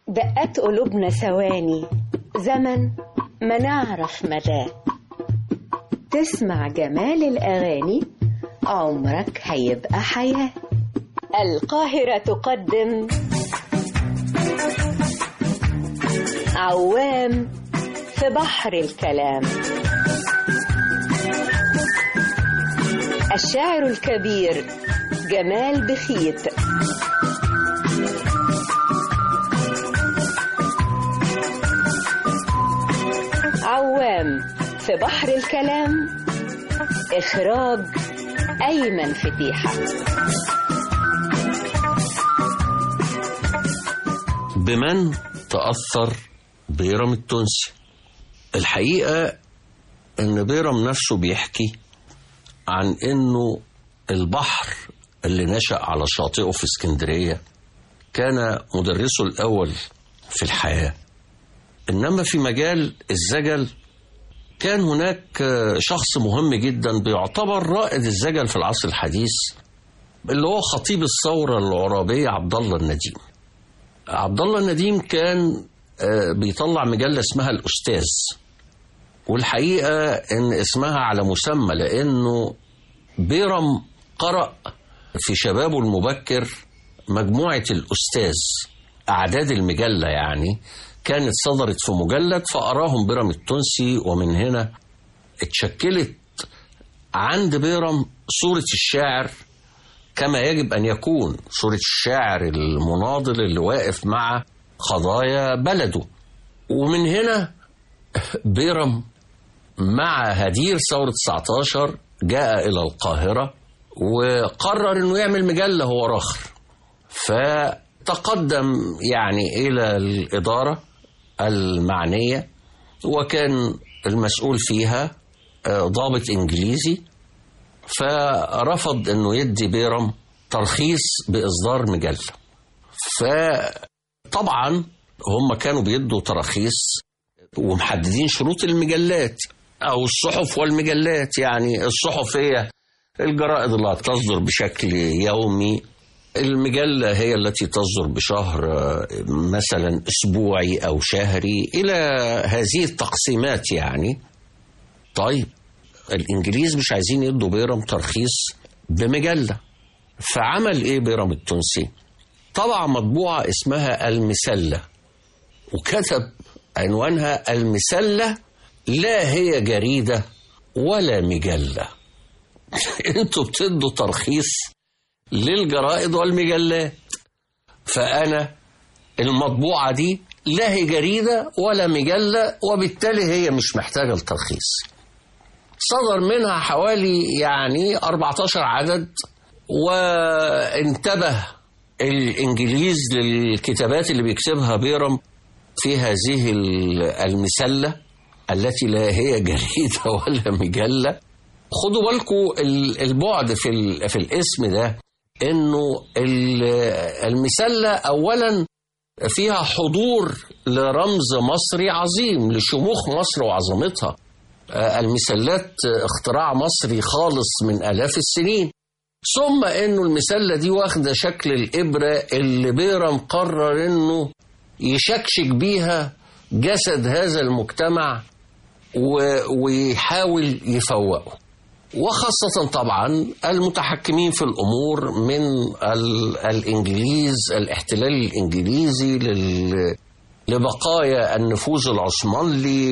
دقات قلوبنا ثواني زمن ما نعرف مداه تسمع جمال الأغاني عمرك هيبقى حياة القاهرة تقدم عوام في بحر الكلام الشاعر الكبير جمال بخيت عوام في بحر الكلام إخراج أيمن فتيحة بمن تأثر بيرم التونسي الحقيقة ان بيرم نفسه بيحكي عن انه البحر اللي نشأ على شاطئه في اسكندرية كان مدرسه الأول في الحياة إنما في مجال الزجل كان هناك شخص مهم جدا بيعتبر رائد الزجل في العصر الحديث اللي هو خطيب الثورة العرابية عبد الله النديم عبد الله النديم كان بيطلع مجلة اسمها الأستاذ والحقيقة إن اسمها على مسمى لأنه بيرم قرأ في شبابه المبكر مجموعة الأستاذ أعداد المجلة يعني كانت صدرت في مجلد فأراهم بيرم التونسي ومن هنا اتشكلت عند بيرم صورة الشاعر كما يجب أن يكون صورة الشاعر المناضل اللي واقف مع قضايا بلده ومن هنا بيرم مع هدير ثورة 19 جاء إلى القاهرة وقرر أنه يعمل مجلة هو راخر فتقدم يعني إلى الإدارة المعنية وكان المسؤول فيها ضابط إنجليزي فرفض أنه يدي بيرم ترخيص بإصدار مجلة فطبعا هم كانوا بيدوا تراخيص ومحددين شروط المجلات أو الصحف والمجلات يعني الصحف هي الجرائد اللي هتصدر بشكل يومي المجلة هي التي تصدر بشهر مثلا أسبوعي أو شهري إلى هذه التقسيمات يعني طيب الإنجليز مش عايزين يدوا بيرم ترخيص بمجلة فعمل إيه بيرم التونسي طبع مطبوعة اسمها المسلة وكتب عنوانها المسلة لا هي جريدة ولا مجلة انتوا بتدوا ترخيص للجرائد والمجلات فأنا المطبوعة دي لا هي جريدة ولا مجلة وبالتالي هي مش محتاجة الترخيص صدر منها حوالي يعني 14 عدد وانتبه الإنجليز للكتابات اللي بيكتبها بيرم في هذه المسلة التي لا هي جريدة ولا مجلة خدوا بالكم البعد في, في الاسم ده انه المسلة اولا فيها حضور لرمز مصري عظيم لشموخ مصر وعظمتها المسلات اختراع مصري خالص من الاف السنين ثم انه المسلة دي واخدة شكل الابرة اللي بيرم قرر انه يشكشك بيها جسد هذا المجتمع ويحاول يفوقه وخاصة طبعا المتحكمين في الأمور من الإنجليز الاحتلال الإنجليزي لبقايا النفوذ العثماني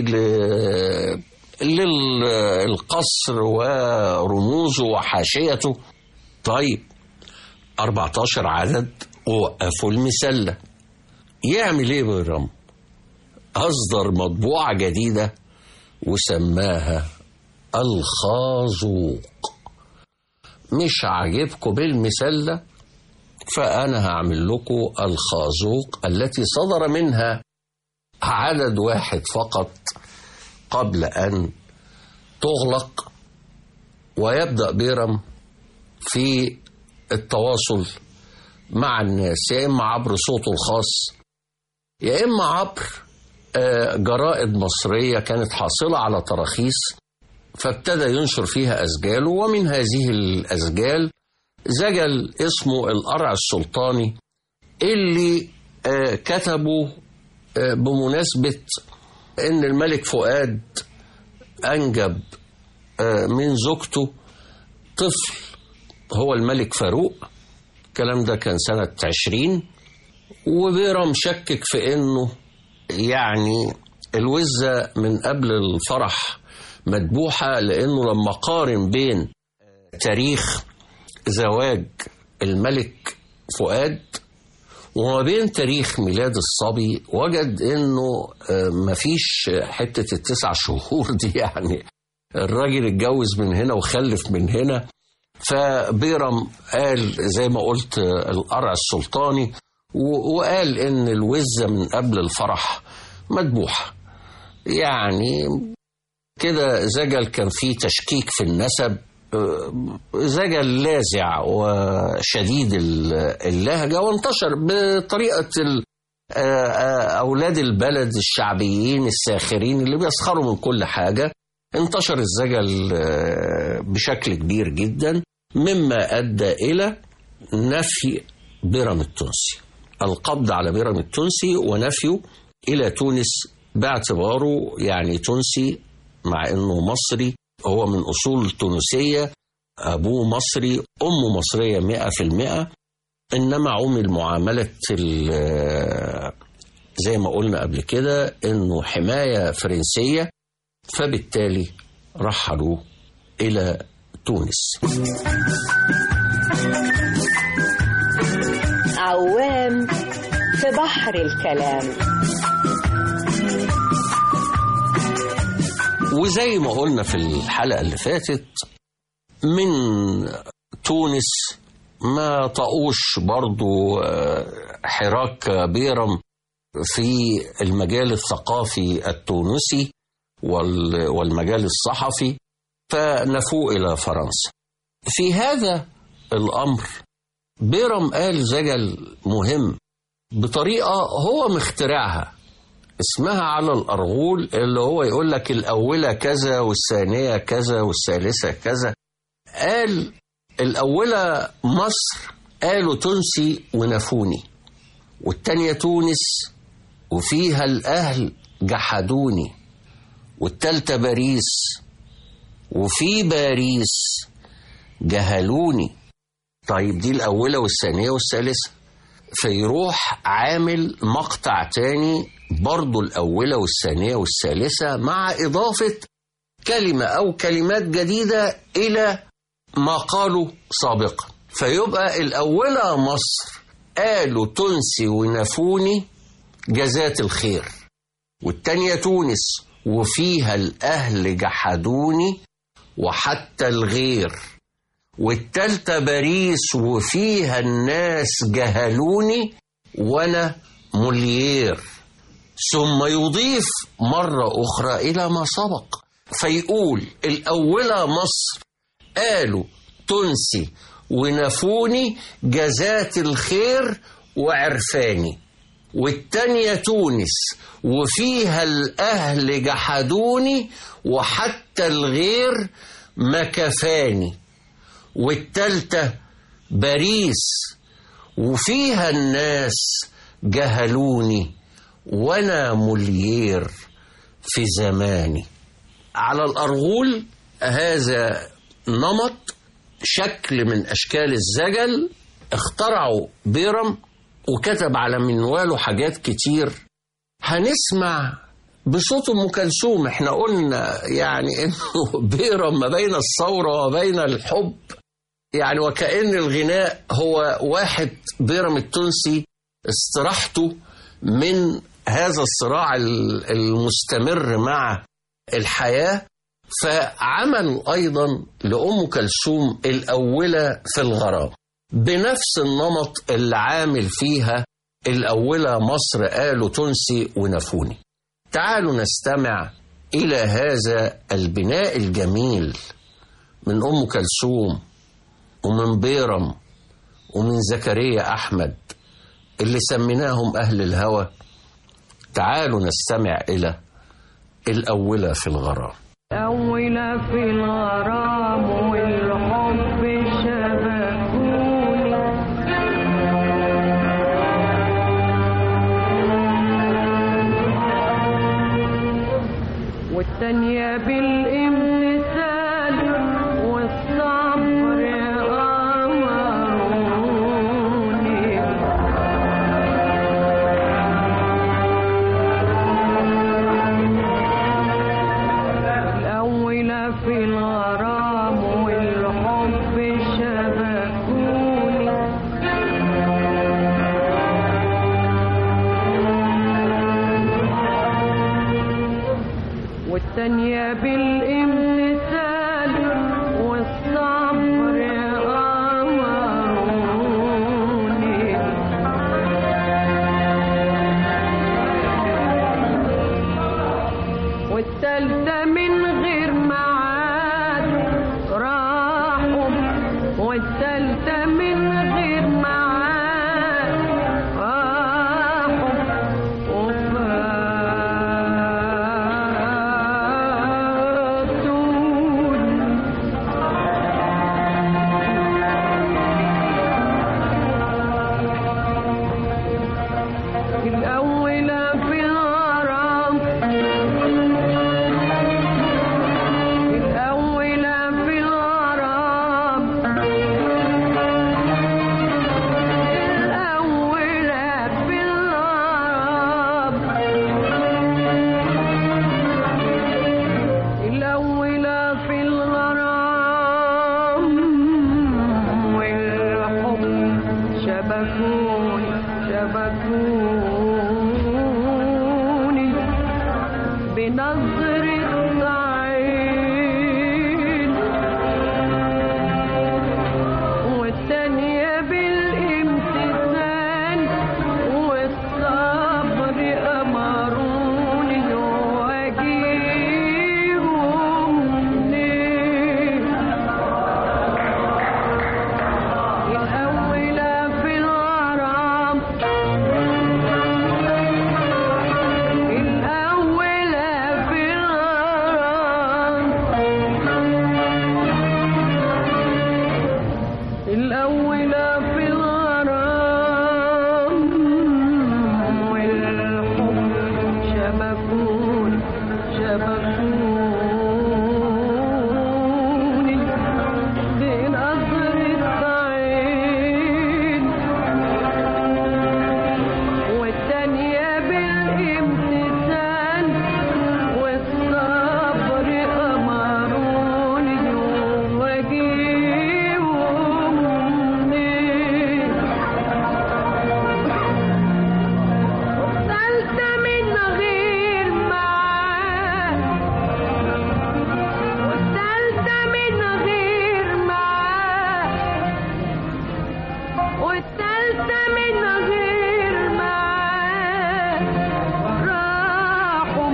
للقصر ورموزه وحاشيته طيب 14 عدد وقفوا المسلة يعمل ايه بيرم أصدر مطبوعة جديدة وسماها الخازوق مش عاجبكم بالمسلة فأنا هعمل لكم الخازوق التي صدر منها عدد واحد فقط قبل أن تغلق ويبدأ بيرم في التواصل مع الناس يا إما عبر صوته الخاص يا إما عبر جرائد مصرية كانت حاصلة على تراخيص فابتدى ينشر فيها أسجاله ومن هذه الأسجال زجل اسمه القرع السلطاني اللي كتبه آه، بمناسبة ان الملك فؤاد انجب آه، من زوجته طفل هو الملك فاروق الكلام ده كان سنة عشرين وبيرم شكك في انه يعني الوزة من قبل الفرح مدبوحة لانه لما قارن بين تاريخ زواج الملك فؤاد وما بين تاريخ ميلاد الصبي وجد انه آه، مفيش حتة التسع شهور دي يعني الراجل اتجوز من هنا وخلف من هنا فبيرم قال زي ما قلت آه، القرع السلطاني و- وقال ان الوزة من قبل الفرح مدبوحة يعني كده زجل كان فيه تشكيك في النسب آه، زجل لاذع وشديد ال- اللهجة وانتشر بطريقة ال- آه، آه، أولاد البلد الشعبيين الساخرين اللي بيسخروا من كل حاجة انتشر الزجل آه، بشكل كبير جدا مما أدى إلى نفي بيرم التونسي القبض على بيرم التونسي ونفيه إلى تونس باعتباره يعني تونسي مع أنه مصري هو من أصول تونسية أبوه مصري أمه مصرية مئة في المئة إنما عمل معاملة ال- زي ما قلنا قبل كده إنه حماية فرنسية فبالتالي رحلوا إلى تونس عوام في بحر الكلام وزي ما قلنا في الحلقة اللي فاتت من تونس ما طقوش برضو آه، حراك بيرم في المجال الثقافي التونسي وال- والمجال الصحفي فنفوا إلى فرنسا في هذا الأمر بيرم قال زجل مهم بطريقة هو مخترعها اسمها على الأرغول اللي هو يقول لك الأولى كذا والثانية كذا والثالثة كذا قال الأولى مصر قالوا تونسي ونفوني والتانية تونس وفيها الأهل جحدوني والتالتة باريس وفي باريس جهلوني طيب دي الأولى والثانية والثالثة فيروح عامل مقطع تاني برضو الأولى والثانية والثالثة مع إضافة كلمة أو كلمات جديدة إلى ما قالوا سابقا فيبقى الأولى مصر قالوا تونسي ونفوني جزات الخير والتانية تونس وفيها الأهل جحدوني وحتى الغير والتالتة باريس وفيها الناس جهلوني وانا موليير ثم يضيف مرة أخرى إلى ما سبق فيقول الأولى مصر قالوا تونسي ونفوني جزات الخير وعرفاني والتانية تونس وفيها الأهل جحدوني وحتى الغير ما كفاني والتالتة باريس وفيها الناس جهلوني وانا موليير في زماني على الأرغول هذا نمط شكل من أشكال الزجل اخترعه بيرم وكتب على منواله حاجات كتير هنسمع بصوت ام كلثوم احنا قلنا يعني انه بيرم ما بين الثوره وبين الحب يعني وكأن الغناء هو واحد بيرم التونسي استراحته من هذا الصراع ال- المستمر مع الحياة فعملوا أيضا لأم كلثوم الأولى في الغرام بنفس النمط اللي عامل فيها الأولى مصر قالوا تونسي ونفوني تعالوا نستمع إلى هذا البناء الجميل من أم كلثوم ومن بيرم ومن زكريا أحمد اللي سميناهم أهل الهوى تعالوا نستمع إلى الأولى في الغرام أولى في الغرام والحب شبكوني والتانية بالامتثال والصبر أمروني الأولى في الغرام والحب شبكوني والتانية بالامتثال والصبر أمروني والتالتة من غير معاد راحوا والتالتة من غير معاد راحوا وفاتوني الأولى في الغرام الأولى في الغرام الأولى في الغرام الأولى في الغرام والحب شبكوني شبكوني بنظرة عين والتانية بالامتثال والصبر أمروني وأجيهم منين الأولى في الغرام الأولى في الغرام الأولى في الغرام والحب شبكوني شبكوني بنظرة عين والتانية بالامتثال والصبر أمروني وأجيهم منين والتالتة من غير معاد والتالتة من غير معاد والتالتة من غير معاد راحوا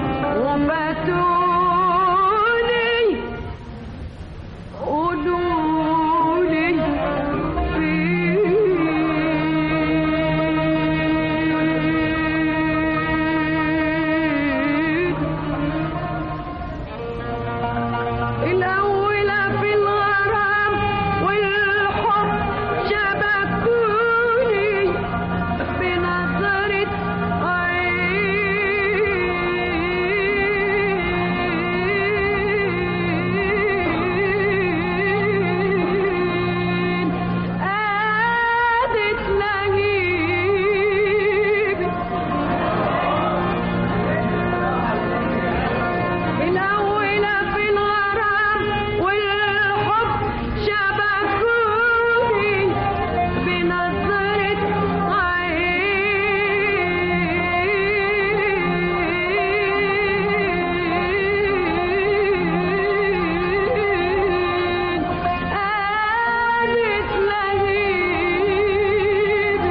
وفاتوني قولولي فين الأولى في الغرام والحب شبكوني بنظرة عين قادت لهيبي الأولى في الغرام والحب شبكوني بنظرة عين قالت لهيبي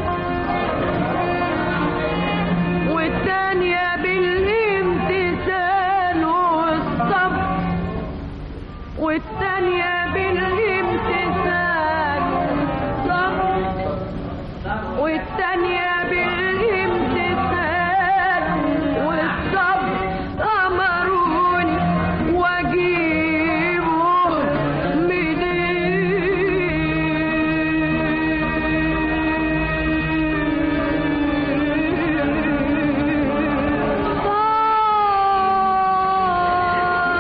والتانية بالامتثال والصبر والتانية بالامتثال والصبر والتانية بالامتثال والصبر أمروني وأجيبهم منين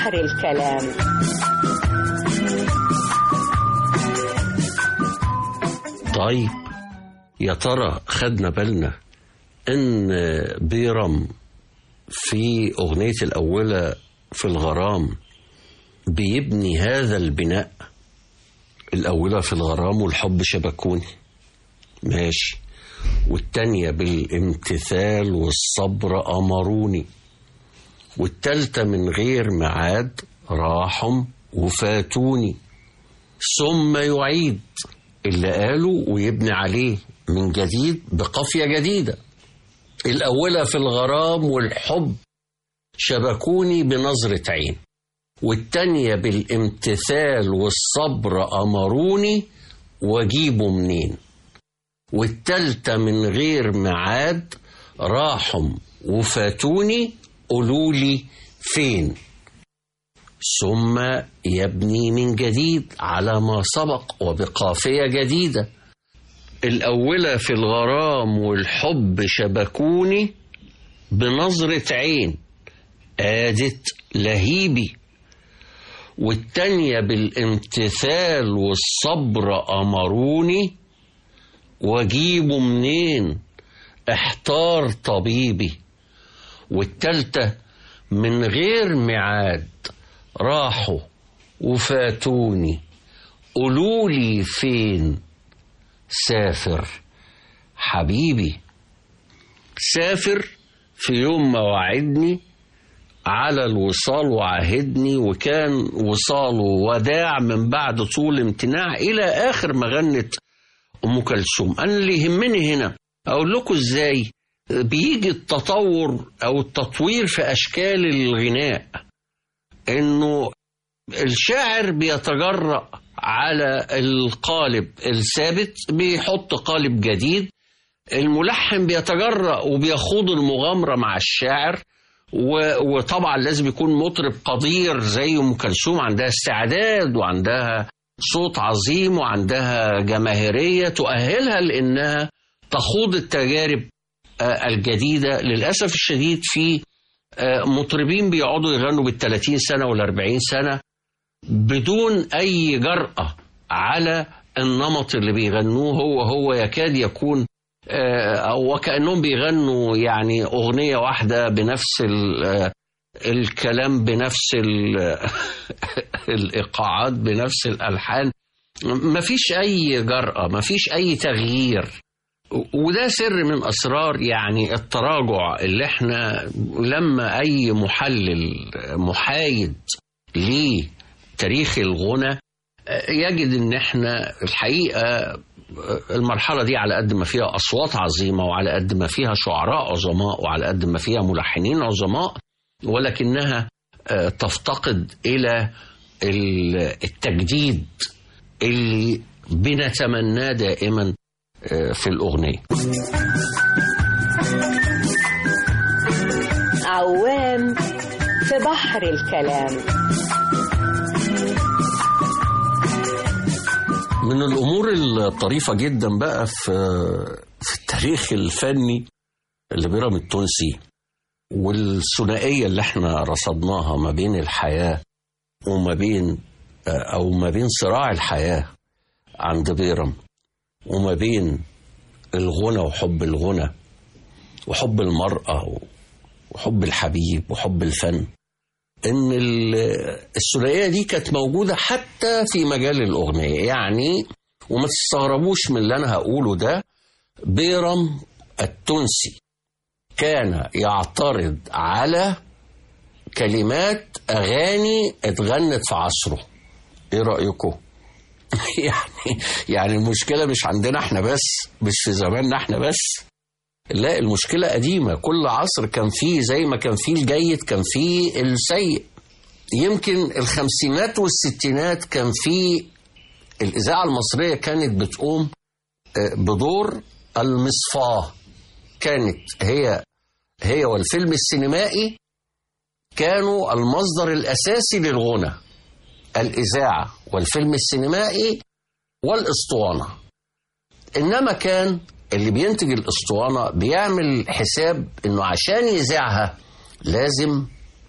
بحر الكلام طيب يا ترى خدنا بالنا ان بيرم في اغنيه الاولى في الغرام بيبني هذا البناء الاولى في الغرام والحب شبكوني ماشي والتانية بالامتثال والصبر أمروني والتالتة من غير ميعاد راحوا وفاتوني ثم يعيد اللي قاله ويبني عليه من جديد بقافية جديدة الأولى في الغرام والحب شبكوني بنظرة عين والتانية بالامتثال والصبر أمروني وأجيبه منين والتالتة من غير ميعاد راحوا وفاتوني قولولي فين ثم يبني من جديد على ما سبق وبقافية جديدة الأولى في الغرام والحب شبكوني بنظرة عين آدت لهيبي والتانية بالامتثال والصبر أمروني واجيبه منين احتار طبيبي والتالتة من غير ميعاد راحوا وفاتوني قولولي فين سافر حبيبي سافر في يوم ما وعدني على الوصال وعهدني وكان وصاله وداع من بعد طول امتناع إلى آخر ما غنت ام كلثوم انا اللي يهمني هنا اقول لكم ازاي بيجي التطور او التطوير في اشكال الغناء انه الشاعر بيتجرأ على القالب الثابت بيحط قالب جديد الملحن بيتجرأ وبيخوض المغامرة مع الشاعر و- وطبعا لازم يكون مطرب قدير زي ام كلثوم عندها استعداد وعندها صوت عظيم وعندها جماهيرية تؤهلها لأنها تخوض التجارب آه، الجديدة للأسف الشديد في آه، مطربين بيقعدوا يغنوا بالثلاثين سنة والأربعين سنة بدون أي جرأة على النمط اللي بيغنوه هو هو يكاد يكون آه، أو وكأنهم بيغنوا يعني أغنية واحدة بنفس ال- آه، الكلام بنفس ال- الإيقاعات بنفس الألحان مفيش أي جرأة مفيش أي تغيير وده سر من أسرار يعني التراجع اللي احنا لما أي محلل محايد لتاريخ الغنى يجد ان احنا الحقيقة المرحلة دي على قد ما فيها أصوات عظيمة وعلى قد ما فيها شعراء عظماء وعلى قد ما فيها ملحنين عظماء ولكنها آه، تفتقد إلى ال- التجديد اللي بنتمناه دائما آه، في الأغنية عوام في بحر الكلام من الأمور الطريفة جدا بقى في في التاريخ الفني لبيرام التونسي والثنائية اللي احنا رصدناها ما بين الحياة وما بين أو ما بين صراع الحياة عند بيرم وما بين الغنى وحب الغنى وحب المرأة وحب الحبيب وحب الفن ان ال- الثنائيه دي كانت موجوده حتى في مجال الاغنيه يعني وما تستغربوش من اللي انا هقوله ده بيرم التونسي كان يعترض على كلمات اغاني اتغنت في عصره ايه رايكم يعني يعني المشكله مش عندنا احنا بس مش في زماننا احنا بس لا المشكلة قديمة كل عصر كان فيه زي ما كان فيه الجيد كان فيه السيء يمكن الخمسينات والستينات كان فيه الإذاعة المصرية كانت بتقوم آه، بدور المصفاة كانت هي هي والفيلم السينمائي كانوا المصدر الأساسي للغنى الإذاعة والفيلم السينمائي والإسطوانة إنما كان اللي بينتج الاسطوانه بيعمل حساب انه عشان يذاعها لازم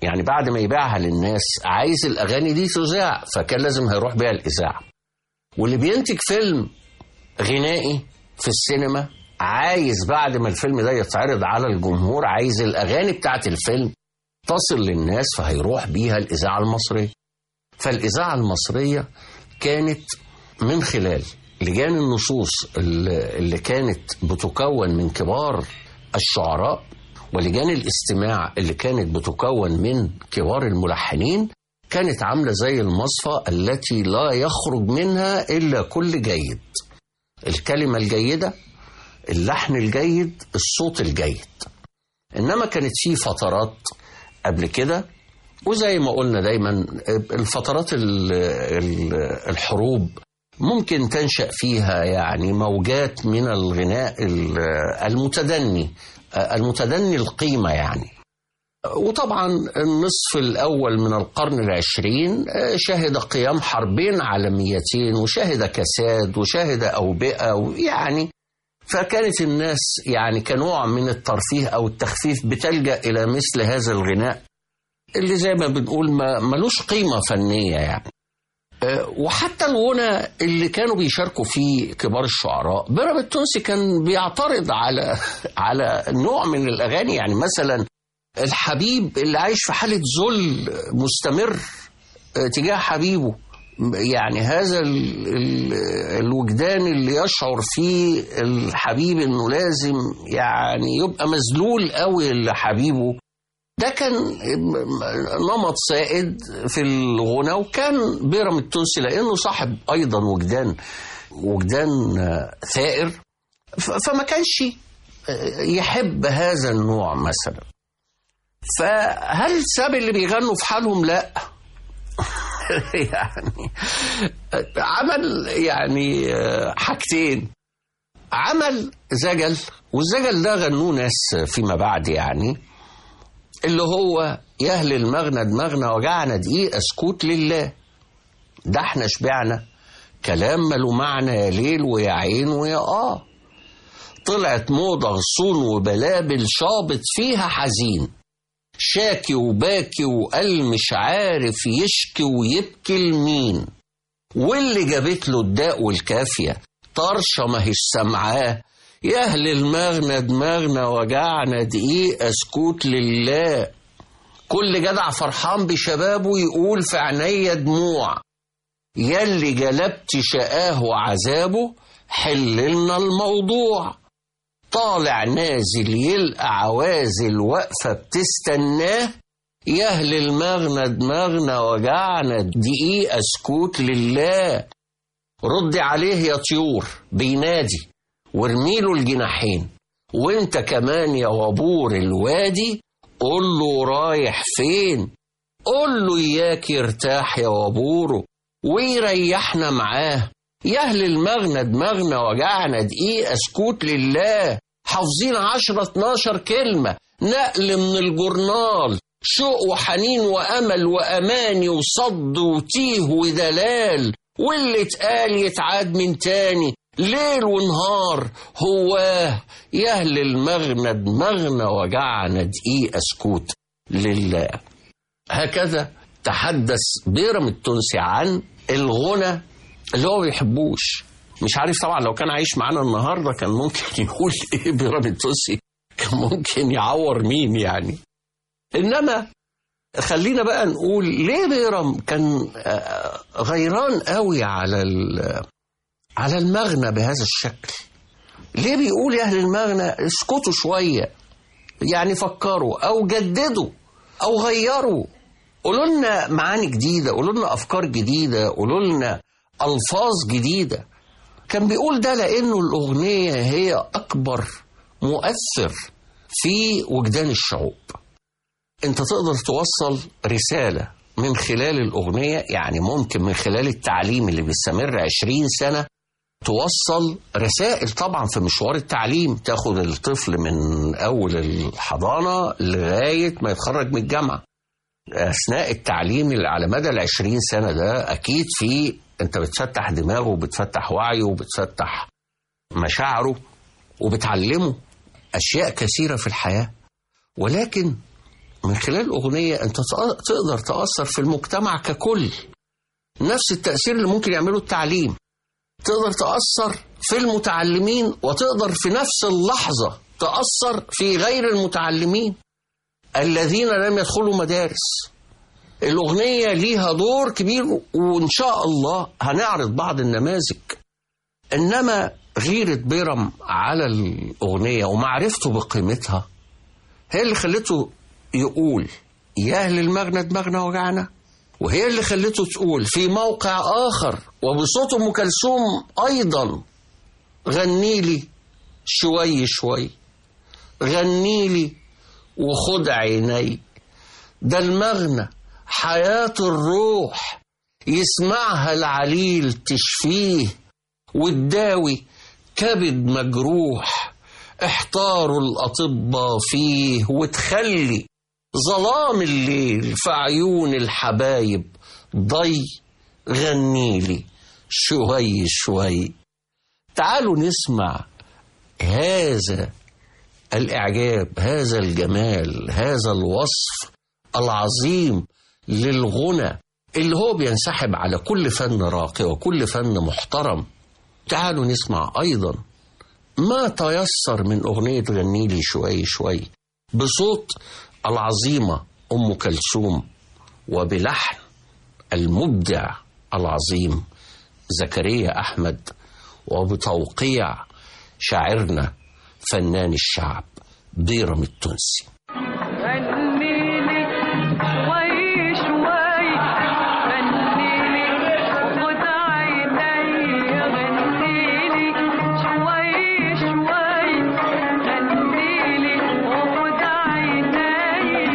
يعني بعد ما يبيعها للناس عايز الأغاني دي تذاع فكان لازم هيروح بيها الإذاعة واللي بينتج فيلم غنائي في السينما عايز بعد ما الفيلم ده يتعرض على الجمهور عايز الأغاني بتاعت الفيلم تصل للناس فهيروح بيها الإذاعة المصرية فالإذاعة المصرية كانت من خلال لجان النصوص اللي اللي كانت بتكون من كبار الشعراء ولجان الاستماع اللي كانت بتكون من كبار الملحنين كانت عاملة زي المصفى التي لا يخرج منها إلا كل جيد الكلمة الجيدة اللحن الجيد الصوت الجيد إنما كانت في فترات قبل كده وزي ما قلنا دايما الفترات ال- ال- الحروب ممكن تنشأ فيها يعني موجات من الغناء ال- المتدني المتدني القيمة يعني وطبعا النصف الأول من القرن العشرين شهد قيام حربين عالميتين وشهد كساد وشهد أوبئة ويعني فكانت الناس يعني كنوع من الترفيه أو التخفيف بتلجأ إلى مثل هذا الغناء اللي زي ما بنقول ما ملوش قيمة فنية يعني أه، وحتى الغنى اللي كانوا بيشاركوا فيه كبار الشعراء بيرام التونسي كان بيعترض على على نوع من الأغاني يعني مثلا الحبيب اللي عايش في حالة ذل مستمر أه، تجاه حبيبه يعني هذا ال ال الوجدان اللي يشعر فيه الحبيب انه لازم يعني يبقى مذلول قوي لحبيبه ده كان نمط سائد في الغنى وكان بيرام التونسي لانه صاحب ايضا وجدان وجدان ثائر ف- فما كانش يحب هذا النوع مثلا فهل ساب اللي بيغنوا في حالهم لا يعني عمل يعني حاجتين عمل زجل والزجل ده غنوه ناس فيما بعد يعني اللي هو يا اهل المغنى دماغنا وجعنا دقيقه سكوت لله ده احنا شبعنا كلام ماله معنى يا ليل ويا عين ويا اه طلعت موضة غصون وبلابل شابط فيها حزين شاكي وباكي وقال مش عارف يشكي ويبكي لمين واللي جابت له الداء والكافية طرشة ما هيش سامعاه يا أهل المغنى دماغنا وجعنا دقيقة سكوت لله كل جدع فرحان بشبابه يقول في عينيا دموع يلي جلبت شقاه وعذابه حللنا الموضوع طالع نازل يلقى عوازل واقفة بتستناه يا أهل المغنى دماغنا وجعنا دقيقة سكوت لله رد عليه يا طيور بينادي وارميله الجناحين وانت كمان يا وبور الوادي قول له رايح فين قول له اياك يرتاح يا وبوره ويريحنا معاه يا اهل المغنى دماغنا وجعنا دقيقة سكوت لله حافظين عشرة اتناشر كلمة نقل من الجورنال شوق وحنين وأمل وأماني وصد وتيه ودلال واللي اتقال يتعاد من تاني ليل ونهار هواه يا أهل المغنى دماغنا وجعنا دقيقة سكوت لله هكذا تحدث بيرم التونسي عن الغنى اللي هو ما بيحبوش مش عارف طبعا لو كان عايش معانا النهارده كان ممكن يقول ايه بيرام التونسي كان ممكن يعور مين يعني انما خلينا بقى نقول ليه بيرم كان آه، غيران قوي على ال- على المغنى بهذا الشكل ليه بيقول يا اهل المغنى اسكتوا شويه يعني فكروا او جددوا او غيروا قولوا لنا معاني جديده قولوا لنا افكار جديده قولوا لنا الفاظ جديده كان بيقول ده لانه الاغنيه هي اكبر مؤثر في وجدان الشعوب انت تقدر توصل رساله من خلال الاغنيه يعني ممكن من خلال التعليم اللي بيستمر 20 سنه توصل رسائل طبعا في مشوار التعليم تاخد الطفل من اول الحضانه لغايه ما يتخرج من الجامعه اثناء التعليم اللي على مدى ال 20 سنه ده اكيد في انت بتفتح دماغه وبتفتح وعيه وبتفتح مشاعره وبتعلمه اشياء كثيره في الحياه ولكن من خلال أغنية أنت تق- تقدر تأثر في المجتمع ككل نفس التأثير اللي ممكن يعمله التعليم تقدر تأثر في المتعلمين وتقدر في نفس اللحظة تأثر في غير المتعلمين الذين لم يدخلوا مدارس الأغنية ليها دور كبير وإن شاء الله هنعرض بعض النماذج إنما غيرة بيرم على الأغنية ومعرفته بقيمتها هي اللي خلته يقول يا أهل المغنى دماغنا وجعنا وهي اللي خلته تقول في موقع آخر وبصوت أم كلثوم أيضا غني لي شوي شوي غني لي وخد عيني ده المغنى حياة الروح يسمعها العليل تشفيه وتداوي كبد مجروح احتاروا الأطباء فيه وتخلي ظلام الليل في عيون الحبايب ضي غنيلي شوي شوي تعالوا نسمع هذا الإعجاب هذا الجمال هذا الوصف العظيم للغنى اللي هو بينسحب على كل فن راقي وكل فن محترم تعالوا نسمع أيضا ما تيسر من أغنية غنيلي شوي شوي بصوت العظيمة أم كلثوم وبلحن المبدع العظيم زكريا أحمد وبتوقيع شاعرنا فنان الشعب بيرم التونسي غنيلي شوي شوي غنيلي خد عيني غنيلي شوي شوي غنيلي وخد عيني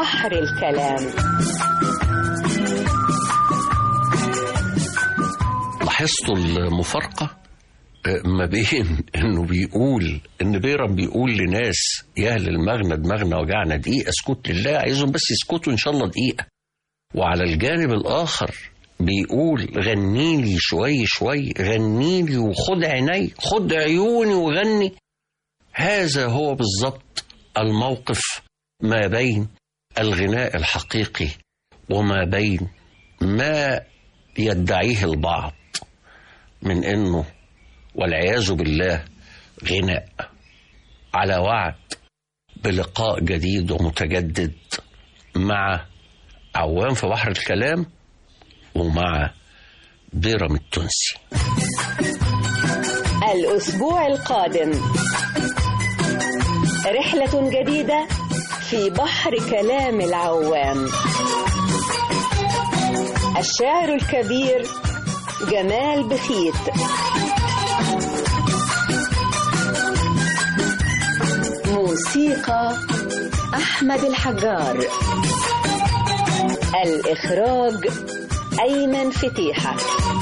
بحر الكلام لاحظتوا المفارقة آه، ما بين انه بيقول ان بيرم بيقول لناس يا اهل المغنى دماغنا وجعنا دقيقة اسكت لله عايزهم بس يسكتوا ان شاء الله دقيقة وعلى الجانب الاخر بيقول غنيلي شوي شوي غنيلي وخد عيني خد عيوني وغني هذا هو بالضبط الموقف ما بين الغناء الحقيقي وما بين ما يدعيه البعض من انه والعياذ بالله غناء على وعد بلقاء جديد ومتجدد مع عوام في بحر الكلام ومع بيرم التونسي الأسبوع القادم رحلة جديدة في بحر كلام العوام الشاعر الكبير جمال بخيت موسيقى أحمد الحجار الإخراج أيمن فتيحة